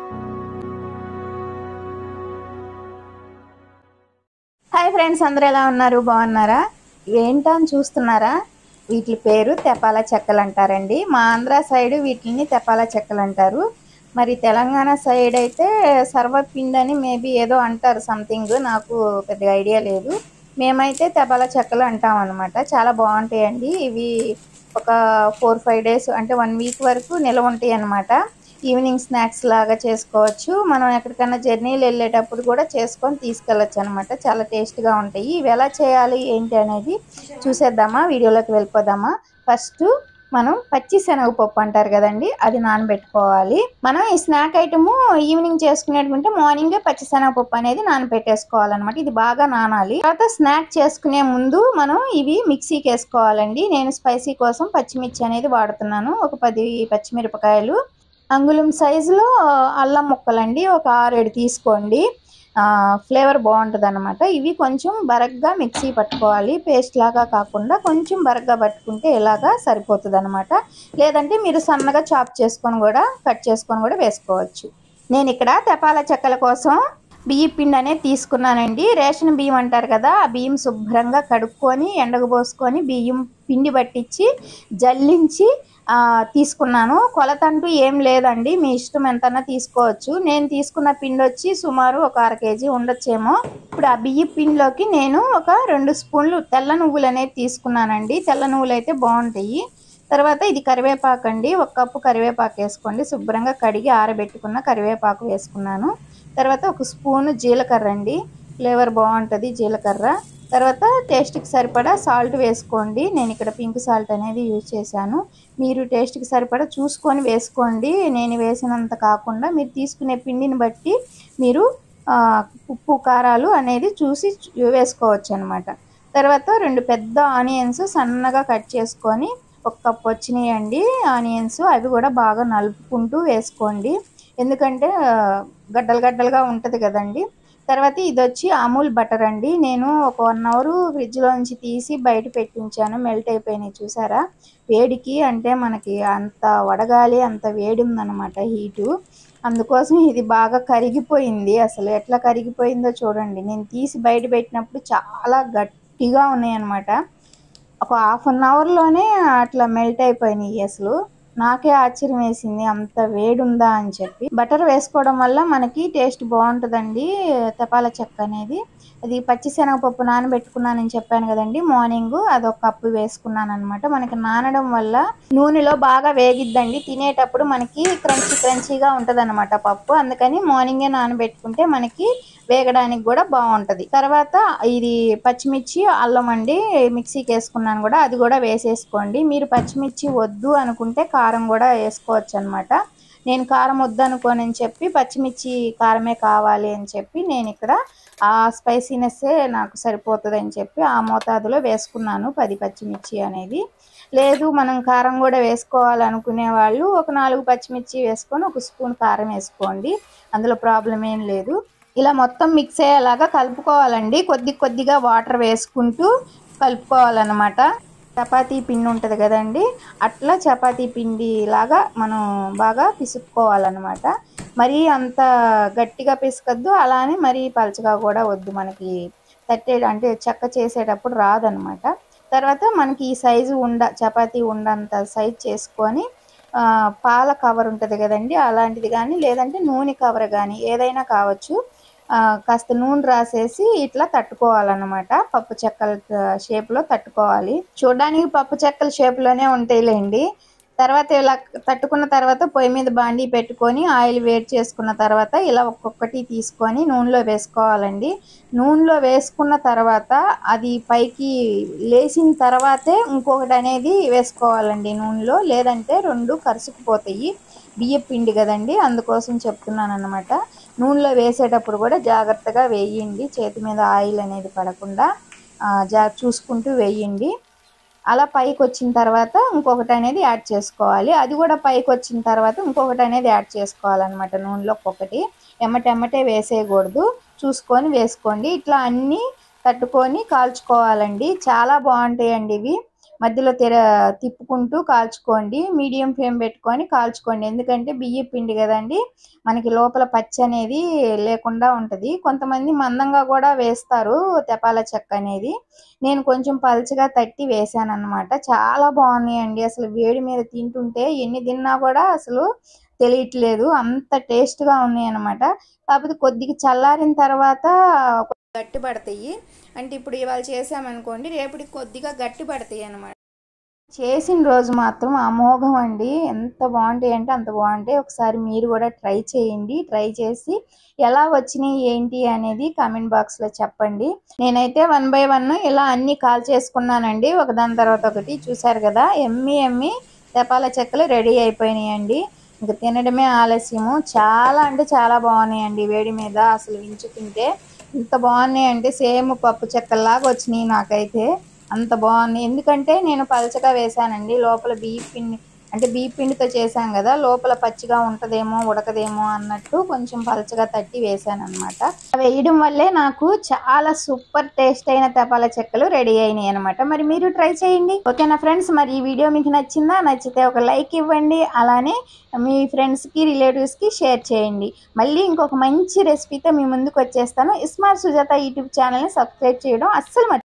hi friends అందరూ ఎలా ఉన్నారు బాగున్నారా ఇవేంటా అని చూస్తున్నారా వీటి పేరు తెపాల చెక్కలు అంటారండి మా ఆంధ్ర సైడ్ వీటిని తెపాల చెక్కలు అంటారు మరి తెలంగాణ సైడ్ అయితే సర్వపిండి అని మేబీ ఏదో అంటారు సంథింగ్ నాకు పెద్దగా ఐడియా లేదు మేమైతే తెపాల చెక్కలు అంటాం అనమాట చాలా బాగుంటాయండి ఇవి ఒక ఫోర్ ఫైవ్ డేస్ అంటే వన్ వీక్ వరకు నిల్వ ఉంటాయి అనమాట ఈవినింగ్ స్నాక్స్ లాగా చేసుకోవచ్చు మనం ఎక్కడికైనా జర్నీలు వెళ్ళేటప్పుడు కూడా చేసుకొని తీసుకెళ్ళచ్చు అనమాట చాలా టేస్ట్గా ఉంటాయి ఇవి ఎలా చేయాలి ఏంటి అనేది చూసేద్దామా వీడియోలోకి వెళ్ళిపోదామా ఫస్ట్ మనం పచ్చి శనగపప్పు అంటారు కదండి అది నానబెట్టుకోవాలి మనం ఈ స్నాక్ ఐటమ్ ఈవినింగ్ చేసుకునేటుకుంటే మార్నింగే పచ్చి శనగపప్పు అనేది నానబెట్టేసుకోవాలన్నమాట ఇది బాగా నానాలి తర్వాత స్నాక్ చేసుకునే ముందు మనం ఇవి మిక్సీకి వేసుకోవాలండి నేను స్పైసీ కోసం పచ్చిమిర్చి అనేది వాడుతున్నాను ఒక పది పచ్చిమిరపకాయలు అంగుళం సైజులో అల్లం ముక్కలండి ఒక ఆరేడు తీసుకోండి ఫ్లేవర్ బాగుంటుంది అనమాట ఇవి కొంచెం బరగ్గా మిక్సీ పట్టుకోవాలి పేస్ట్ లాగా కాకుండా కొంచెం బరగ్గా పట్టుకుంటే ఇలాగా సరిపోతుంది అనమాట లేదంటే మీరు సన్నగా చాప్ చేసుకొని కూడా కట్ చేసుకొని కూడా వేసుకోవచ్చు నేను ఇక్కడ తెపాల చెక్కల కోసం బియ్య పిండి అనేది తీసుకున్నానండి రేషన్ బియ్యం అంటారు కదా ఆ బియ్యం శుభ్రంగా కడుక్కొని ఎండకు పోసుకొని బియ్యం పిండి పట్టించి జల్లించి తీసుకున్నాను కొలత అంటూ ఏం లేదండి మీ ఇష్టం ఎంతన్నా తీసుకోవచ్చు నేను తీసుకున్న పిండి వచ్చి సుమారు ఒక అర కేజీ ఉండొచ్చేమో ఇప్పుడు ఆ బియ్య పిండిలోకి నేను ఒక రెండు స్పూన్లు తెల్ల నువ్వులు అనేది తీసుకున్నానండి తెల్ల నువ్వులు అయితే బాగుంటాయి తర్వాత ఇది కరివేపాకు అండి ఒక కప్పు కరివేపాకు వేసుకోండి శుభ్రంగా కడిగి ఆరబెట్టుకున్న కరివేపాకు వేసుకున్నాను తర్వాత ఒక స్పూను జీలకర్ర అండి ఫ్లేవర్ బాగుంటుంది జీలకర్ర తర్వాత టేస్ట్కి సరిపడా సాల్ట్ వేసుకోండి నేను ఇక్కడ పింక్ సాల్ట్ అనేది యూజ్ చేశాను మీరు టేస్ట్కి సరిపడా చూసుకొని వేసుకోండి నేను వేసినంత కాకుండా మీరు తీసుకునే పిండిని బట్టి మీరు ఉప్పు కారాలు అనేది చూసి వేసుకోవచ్చు అనమాట తర్వాత రెండు పెద్ద ఆనియన్స్ సన్నగా కట్ చేసుకొని ఒక కప్ వచ్చినాయండి ఆనియన్స్ అవి కూడా బాగా నలుపుకుంటూ వేసుకోండి ఎందుకంటే గడ్డలు గడ్డలుగా ఉంటుంది కదండి తర్వాత ఇది వచ్చి అమూల్ బటర్ అండి నేను ఒక వన్ అవర్ ఫ్రిడ్జ్లోంచి తీసి బయట పెట్టించాను మెల్ట్ అయిపోయినాయి చూసారా వేడికి అంటే మనకి అంత వడగాలి అంత వేడి ఉందన్నమాట హీటు అందుకోసం ఇది బాగా కరిగిపోయింది అసలు ఎట్లా కరిగిపోయిందో చూడండి నేను తీసి బయట పెట్టినప్పుడు చాలా గట్టిగా ఉన్నాయి అనమాట ఒక హాఫ్ అన్ అవర్లోనే అట్లా మెల్ట్ అయిపోయినాయి అసలు నాకే ఆశ్చర్యం వేసింది అంత వేడి ఉందా అని చెప్పి బటర్ వేసుకోవడం వల్ల మనకి టేస్ట్ బాగుంటుందండి తపాల చెక్క అనేది అది పచ్చి శనగపప్పు నానబెట్టుకున్నానని చెప్పాను కదండి మార్నింగ్ అది ఒక కప్పు వేసుకున్నాను అనమాట మనకి నానడం వల్ల నూనెలో బాగా వేగిద్దండి తినేటప్పుడు మనకి క్రంచీ క్రంచీగా ఉంటుంది అనమాట పప్పు అందుకని మార్నింగే నానబెట్టుకుంటే మనకి వేగడానికి కూడా బాగుంటుంది తర్వాత ఇది పచ్చిమిర్చి అల్లం అండి మిక్సీకి వేసుకున్నాను కూడా అది కూడా వేసేసుకోండి మీరు పచ్చిమిర్చి వద్దు అనుకుంటే కారం కూడా వేసుకోవచ్చు అనమాట నేను కారం వద్దు అనుకోని చెప్పి పచ్చిమిర్చి కారమే కావాలి అని చెప్పి నేను ఇక్కడ ఆ స్పైసీనెస్సే నాకు సరిపోతుంది అని చెప్పి ఆ మోతాదులో వేసుకున్నాను పది పచ్చిమిర్చి అనేది లేదు మనం కారం కూడా వేసుకోవాలనుకునే వాళ్ళు ఒక నాలుగు పచ్చిమిర్చి వేసుకొని ఒక స్పూన్ కారం వేసుకోండి అందులో ప్రాబ్లం ఏం లేదు ఇలా మొత్తం మిక్స్ అయ్యేలాగా కలుపుకోవాలండి కొద్ది కొద్దిగా వాటర్ వేసుకుంటూ కలుపుకోవాలన్నమాట చపాతీ పిండి ఉంటుంది కదండి అట్లా చపాతీ పిండి లాగా మనం బాగా పిసుక్కోవాలన్నమాట మరీ అంత గట్టిగా పిసకద్దు అలానే మరీ పలచగా కూడా వద్దు మనకి తట్టే అంటే చెక్క చేసేటప్పుడు రాదనమాట తర్వాత మనకి ఈ సైజు ఉండ చపాతీ ఉండంత సైజ్ చేసుకొని పాల కవర్ ఉంటుంది కదండి అలాంటిది కానీ లేదంటే నూనె కవర్ కానీ ఏదైనా కావచ్చు కాస్త నూనె రాసేసి ఇట్లా తట్టుకోవాలన్నమాట పప్పు చెక్కల షేప్లో తట్టుకోవాలి చూడడానికి పప్పు చెక్కల షేప్లోనే ఉంటాయిలేండి తర్వాత ఇలా తట్టుకున్న తర్వాత పొయ్యి మీద బాండీ పెట్టుకొని ఆయిల్ వేడి చేసుకున్న తర్వాత ఇలా ఒక్కొక్కటి తీసుకొని నూనెలో వేసుకోవాలండి నూనెలో వేసుకున్న తర్వాత అది పైకి లేచిన తర్వాతే ఇంకొకటి అనేది వేసుకోవాలండి నూనెలో లేదంటే రెండు కరుసుకుపోతాయి బియ్య పిండి కదండి అందుకోసం చెప్తున్నాను అనమాట నూనెలో వేసేటప్పుడు కూడా జాగ్రత్తగా వేయండి చేతి మీద ఆయిల్ అనేది పడకుండా జా చూసుకుంటూ వేయండి అలా పైకి వచ్చిన తర్వాత ఇంకొకటి అనేది యాడ్ చేసుకోవాలి అది కూడా పైకి వచ్చిన తర్వాత ఇంకొకటి అనేది యాడ్ చేసుకోవాలన్నమాట నూనెలో ఒక్కొక్కటి ఎమ్మటెమ్మటే వేసేయకూడదు చూసుకొని వేసుకోండి ఇట్లా అన్నీ తట్టుకొని కాల్చుకోవాలండి చాలా బాగుంటాయండి ఇవి మధ్యలో తెర తిప్పుకుంటూ కాల్చుకోండి మీడియం ఫ్లేమ్ పెట్టుకొని కాల్చుకోండి ఎందుకంటే బియ్య పిండి కదండి మనకి లోపల పచ్చి అనేది లేకుండా ఉంటుంది కొంతమంది మందంగా కూడా వేస్తారు తెపాల చెక్క అనేది నేను కొంచెం పలుచగా తట్టి వేసాను అనమాట చాలా బాగున్నాయండి అసలు వేడి మీద తింటుంటే ఎన్ని తిన్నా కూడా అసలు తెలియట్లేదు అంత టేస్ట్గా ఉన్నాయి అనమాట కాకపోతే కొద్దిగా చల్లారిన తర్వాత గట్టి పడతాయి అంటే ఇప్పుడు ఇవాళ చేసామనుకోండి రేపటికి కొద్దిగా గట్టి పడతాయి అనమాట చేసిన రోజు మాత్రం అమోఘం అండి ఎంత బాగుంటాయి అంటే అంత బాగుంటాయి ఒకసారి మీరు కూడా ట్రై చేయండి ట్రై చేసి ఎలా వచ్చినాయి ఏంటి అనేది కామెంట్ బాక్స్లో చెప్పండి నేనైతే వన్ బై వన్ ఇలా అన్ని కాల్ చేసుకున్నానండి ఒకదాని తర్వాత ఒకటి చూసారు కదా ఎమ్మి ఎమ్మి తెపాల చెక్కలు రెడీ అయిపోయినాయండి ఇంకా తినడమే ఆలస్యము చాలా అంటే చాలా బాగున్నాయండి వేడి మీద అసలు వించుకుంటే ఇంత బాగున్నాయి అంటే సేమ్ పప్పు చెక్కల్లాగా వచ్చినాయి నాకైతే అంత బాగున్నాయి ఎందుకంటే నేను పలచగా వేసానండి లోపల బియ్య పిండి అంటే బియ్య పిండితో చేశాం కదా లోపల పచ్చిగా ఉంటదేమో ఉడకదేమో అన్నట్టు కొంచెం పలచగా తట్టి వేసాను అనమాట వేయడం వల్లే నాకు చాలా సూపర్ టేస్ట్ అయిన తపాల చెక్కలు రెడీ అయినాయి అనమాట మరి మీరు ట్రై చేయండి ఓకేనా ఫ్రెండ్స్ మరి ఈ వీడియో మీకు నచ్చిందా నచ్చితే ఒక లైక్ ఇవ్వండి అలానే మీ ఫ్రెండ్స్కి రిలేటివ్స్కి షేర్ చేయండి మళ్ళీ ఇంకొక మంచి రెసిపీతో మీ ముందుకు వచ్చేస్తాను ఇస్మార్ట్ సుజాత యూట్యూబ్ ఛానల్ని సబ్స్క్రైబ్ చేయడం అస్సలు